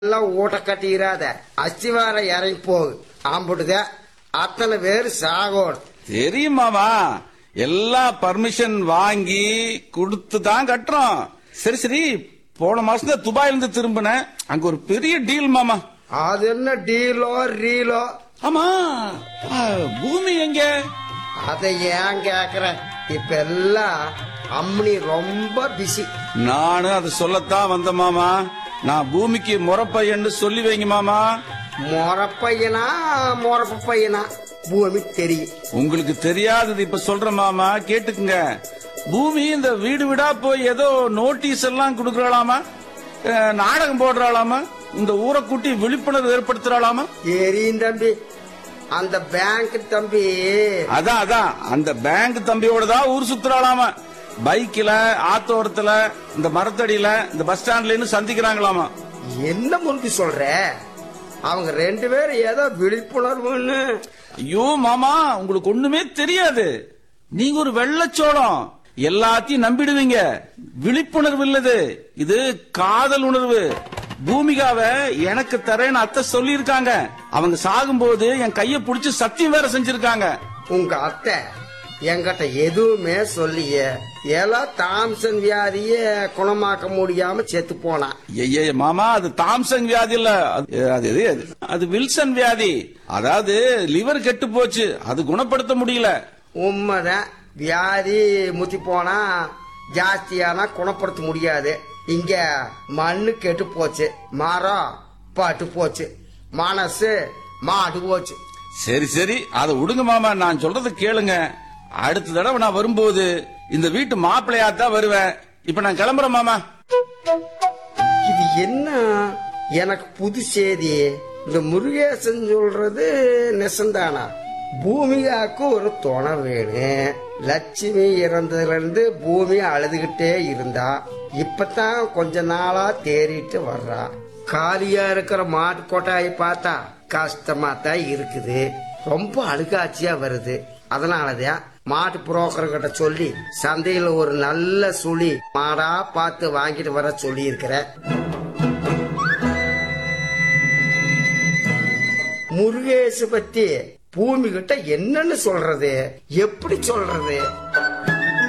எல்லாம் ஊட்ட கட்டிடாத அஸ்திவாரம் இறங்கி போகு ஆம்பிடுத அத்தனை பேர் சாகோடு தெரியும் மாமா எல்லாம் பர்மிஷன் வாங்கி கொடுத்து தான் கட்டுறோம் சரி சரி போன மாசம் தான் துபாயில இருந்து திரும்பினேன் அங்க ஒரு பெரிய டீல் மாமா அது என்ன டீலோ ரீலோ ஆமா ஆ, பூமி எங்க அதை ஏன் கேக்குற இப்ப எல்லாம் அம்மனி ரொம்ப பிஸி நானும் அதை சொல்லத்தான் வந்த மாமா நான் பூமிக்கு முறப்பையன்னு சொல்லி வைங்க மாமா மொறப்பையனா மொறப்பு பையனா பூமி தெரியும் உங்களுக்கு தெரியாதது இப்ப சொல்ற மாமா கேட்டுக்குங்க பூமி இந்த வீடு வீடா போய் ஏதோ நோட்டீஸ் எல்லாம் கொடுக்கறாளாமா அஹ், நாடகம் போடுறாளாமா இந்த ஊரை கூட்டி விழிப்புணர்வு ஏற்படுத்துறாளாமா தெரியும் தம்பி அந்த பேங்க் தம்பி அதான் அதான் அந்த பேங்க் தம்பியோட தான் ஊர் சுத்துறாளாமா பைக்ல ஆத்தோரத்துல இந்த மரத்தடியில இந்த பஸ் ஸ்டாண்ட்ல சந்திக்கிறாங்களாமா என்ன முறுக்கு சொல்ற அவங்க ரெண்டு பேரும் ஏதோ விழிப்புணர்வுன்னு ஐயோ மாமா உங்களுக்கு ஒண்ணுமே தெரியாது நீங்க ஒரு வெள்ளச்சோளம் எல்லாத்தையும் நம்பிடுவீங்க விழிப்புணர்வு இல்லது இது காதல் உணர்வு பூமிகாவை எனக்கு தரேன்னு அத்தை சொல்லியிருக்காங்க அவங்க சாகும்போது என் கைய புடிச்சு சத்தியம் வேற செஞ்சிருக்காங்க உங்க அத்தை என்கிட்ட எதுவுமே சொல்லியே எல்லாம் தாம்சன் வியாதிய குணமாக்க முடியாம செத்து போனான் ஐயே மாமா அது தாம்சங் வியாதி இல்ல அது அது எது? அது அது வில்சன் வியாதி அதாவது லிவர் கெட்டு போச்சு அது குணப்படுத்த முடியல உண்மைதான் வியாதி முத்தி போனா ஜாஸ்தியானா குணப்படுத்த முடியாது இங்க மண்ணு கெட்டு போச்சு மரம் பட்டு போச்சு மனசு மாடு போச்சு சரி சரி அதை விடுங்க மாமா நான் சொல்றத கேளுங்க அடுத்த தடவை நான் வரும்போது இந்த வீட்டு மாப்பிள்ளையா தான் வருவேன் இப்ப நான் கிளம்புறேன் மாமா இது என்ன எனக்கு புது செய்தி இந்த முருகேசன் சொல்றது நெசந்தானா பூமிகாக்கு ஒரு துணை வேணும் லட்சுமி இறந்ததுல இருந்து பூமி அழுதுகிட்டே இருந்தா இப்பதான் கொஞ்ச நாளா தேறிட்டு வர்றா காலியா இருக்கிற மாட்டு கொட்டாயை பார்த்தா கஷ்டமா தான் இருக்குது ரொம்ப அழுகாட்சியா வருது அதனாலதான் மாட்டு புரோக்கர் கிட்ட சொல்லி சந்தையில ஒரு நல்ல சுழி மாடா பார்த்து வாங்கிட்டு வர சொல்லி இருக்கிறேன் முருகேசு பத்தி பூமி கிட்ட என்னன்னு சொல்றது எப்படி சொல்றது